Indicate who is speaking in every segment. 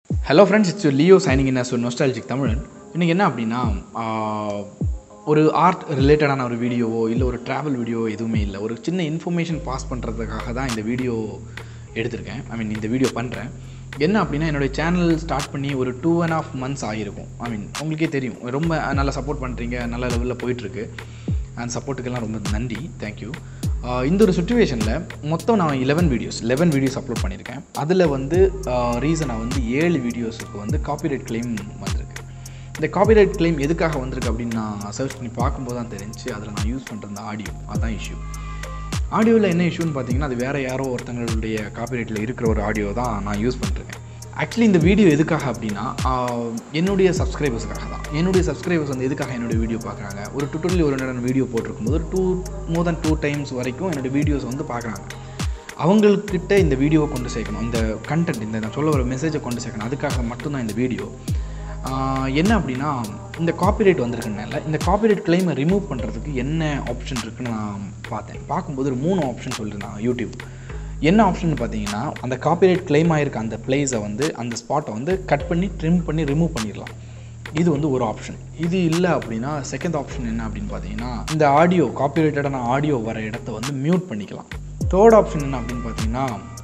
Speaker 1: hello friends it's Leo shining in us nostalgic Tamilan இன்றைக்கி என்ன அப்படின்னா ஆஹ், ஒரு ஆர்ட் ரிலேட்டடான ஒரு வீடியோவோ இல்லை ஒரு ட்ராவல் வீடியோ எதுவுமே இல்லை ஒரு சின்ன இன்ஃபர்மேஷன் பாஸ் பண்ணுறதுக்காக தான் இந்த வீடியோ எடுத்திருக்கேன் ஐ மீன் இந்த வீடியோ பண்ணுறேன் என்ன அப்படின்னா என்னுடைய சேனல் ஸ்டார்ட் பண்ணி ஒரு டூ அண்ட் ஆஃப் மந்த்ஸ் ஆகிருக்கும் ஐ மீன் உங்களுக்கே தெரியும் ரொம்ப நல்லா சப்போர்ட் பண்ணுறீங்க நல்ல லெவலில் போயிட்டுருக்கு அந்த சப்போர்ட்டுக்கெல்லாம் ரொம்ப நன்றி தேங்க்யூ இந்த ஒரு சுச்சுவேஷனில் மொத்தம் நான் eleven videos eleven videos upload பண்ணியிருக்கேன் அதில் வந்து ரீசனாக வந்து ஏழு வீடியோஸுக்கு வந்து காப்பிரைட் கிளைம் வந்திருக்கு இந்த காப்பிரைட் கிளைம் எதுக்காக வந்திருக்கு அப்படின்னு நான் சர்ச் பண்ணி பார்க்கும்போது தான் தெரிஞ்சு அதில் நான் யூஸ் பண்ணுற அந்த ஆடியோ அதுதான் இஷ்யூ ஆடியோவில் என்ன இஷ்யூன்னு பார்த்தீங்கன்னா அது வேறு யாரோ ஒருத்தங்களுடைய காப்பிரைட்டில் இருக்கிற ஒரு ஆடியோ தான் நான் யூஸ் பண்ணிருக்கேன் ஆக்சுவலி இந்த வீடியோ எதுக்காக அப்படின்னா ஆஹ், என்னுடைய சப்ஸ்கிரைபர்ஸுக்காக தான் என்னுடைய சப்ஸ்கிரைபர்ஸ் வந்து எதுக்காக என்னுடைய வீடியோ பார்க்குறாங்க ஒரு டுட்டோரியல் ஒரு நேரம் வீடியோ போட்டிருக்கும் போது two more than two times வரைக்கும் என்னுடைய வீடியோஸ் வந்து பார்க்குறாங்க அவங்கக்கிட்ட இந்த வீடியோவை கொண்டு சேர்க்கணும் இந்த கண்டென்ட் இந்த நான் சொல்ல ஒரு மெசேஜை கொண்டு சேர்க்கணும் அதுக்காக மட்டும்தான் இந்த வீடியோ ஆஹ் என்ன அப்படின்னா இந்த காப்பிரைட் வந்திருக்கனால இந்த காப்பிரைட் கிளைமை ரிமூவ் பண்ணுறதுக்கு என்ன ஆப்ஷன் இருக்குன்னு நான் பார்த்தேன் பார்க்கும்போது ஒரு மூணு ஆப்ஷன் சொல்லியிருந்தாங்க யூடியூப் என்ன ஆப்ஷன் பார்த்தீங்கன்னா அந்த காப்பிரைட் கிளைம் ஆகிருக்க அந்த பிளேஸை வந்து அந்த ஸ்பாட்டை வந்து கட் பண்ணி ட்ரிம் பண்ணி ரிமூவ் பண்ணிடலாம் இது வந்து ஒரு ஆப்ஷன் இது இல்லை அப்படின்னா செகண்ட் ஆப்ஷன் என்ன அப்படின்னு பார்த்தீங்கன்னா இந்த ஆடியோ காப்பிரைட்டடான ஆடியோ வர இடத்த வந்து மியூட் பண்ணிக்கலாம் தேர்ட் ஆப்ஷன் என்ன அப்படின்னு பார்த்தீங்கன்னா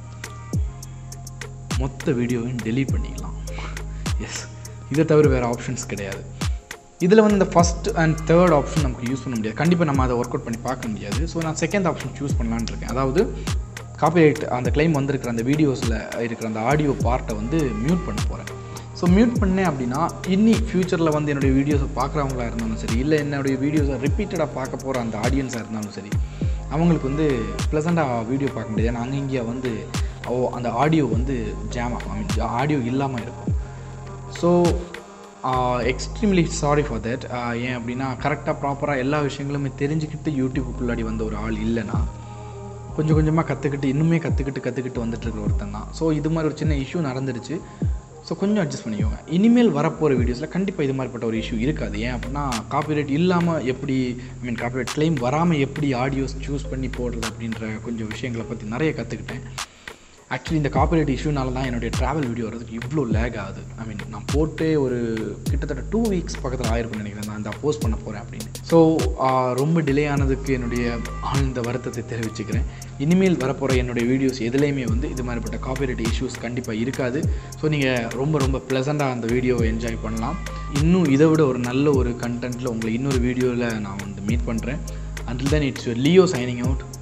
Speaker 1: மொத்த வீடியோவையும் delete பண்ணிக்கலாம் எஸ் இதை தவிர வேறு ஆப்ஷன்ஸ் கிடையாது இதில் வந்து இந்த ஃபஸ்ட் அண்ட் தேர்ட் ஆப்ஷன் நமக்கு யூஸ் பண்ண முடியாது கண்டிப்பாக நம்ம அதை ஒர்க் அவுட் பண்ணி பார்க்க முடியாது ஸோ நான் செகண்ட் ஆப்ஷன் சூஸ் பண்ணலான்னு இருக்கேன் அதாவது காப்பிரைட் அந்த claim வந்திருக்கிற அந்த வீடியோஸில் இருக்கிற அந்த ஆடியோ பார்ட்டை வந்து மியூட் பண்ண போகிறேன் ஸோ மியூட் பண்ணேன் அப்படின்னா இன்னி ஃப்யூச்சரில் வந்து என்னுடைய வீடியோஸை பார்க்குறவங்களா இருந்தாலும் சரி இல்லை என்னுடைய வீடியோஸை ரிப்பீட்டடாக பார்க்க போகிற அந்த ஆடியன்ஸாக இருந்தாலும் சரி அவங்களுக்கு வந்து ப்ளசண்ட்டாக வீடியோ பார்க்க முடியாது ஏன்னா அங்கே இங்கே வந்து ஓ அந்த ஆடியோ வந்து ஜாம் ஆகும் ஐ மீன் ஆடியோ இல்லாமல் இருக்கும் so extremely sorry for that ஏன் அப்படின்னா கரெக்டாக ப்ராப்பராக எல்லா விஷயங்களுமே தெரிஞ்சுக்கிட்டு யூடியூப்புக்குள்ளாடி வந்த ஒரு ஆள் இல்லைன்னா கொஞ்சம் கொஞ்சமாக கற்றுக்கிட்டு இன்னுமே கற்றுக்கிட்டு கற்றுக்கிட்டு வந்துட்டு இருக்கிற ஒருத்தன் தான் ஸோ இது மாதிரி ஒரு சின்ன இஷ்யூ நடந்துருச்சு ஸோ கொஞ்சம் அட்ஜஸ்ட் பண்ணிக்கோங்க இனிமேல் வரப்போகிற வீடியோஸில் கண்டிப்பாக இது மாதிரிப்பட்ட ஒரு இஷ்யூ இருக்காது ஏன் அப்படின்னா காப்பிரைட் இல்லாமல் எப்படி ஐ மீன் காப்பிரைட் கிளைம் வராமல் எப்படி ஆடியோஸ் சூஸ் பண்ணி போடுறது அப்படின்ற கொஞ்சம் விஷயங்களை பற்றி நிறைய கற்றுக்கிட்டேன் ஆக்சுவலி இந்த காப்பிரைட் இஷ்யூனால தான் என்னுடைய ட்ராவல் வீடியோ வரதுக்கு இவ்வளோ லேக் ஆகுது ஐ மீன் நான் போட்டே ஒரு கிட்டத்தட்ட டூ வீக்ஸ் பக்கத்தில் ஆயிருக்கும்னு நினைக்கிறேன் நான் இந்த போஸ்ட் பண்ண போகிறேன் அப்படின்னு ஸோ ரொம்ப டிலே ஆனதுக்கு என்னுடைய ஆழ்ந்த வருத்தத்தை தெரிவிச்சுக்கிறேன் இனிமேல் வரப்போகிற என்னுடைய வீடியோஸ் எதுலேயுமே வந்து இது மாதிரிப்பட்ட காப்பிரைட் இஷ்யூஸ் கண்டிப்பாக இருக்காது ஸோ நீங்கள் ரொம்ப ரொம்ப ப்ளசண்ட்டாக அந்த வீடியோவை என்ஜாய் பண்ணலாம் இன்னும் இதை விட ஒரு நல்ல ஒரு கண்டென்ட்டில் உங்களை இன்னொரு வீடியோவில் நான் வந்து மீட் பண்ணுறேன் until then it's your leo signing out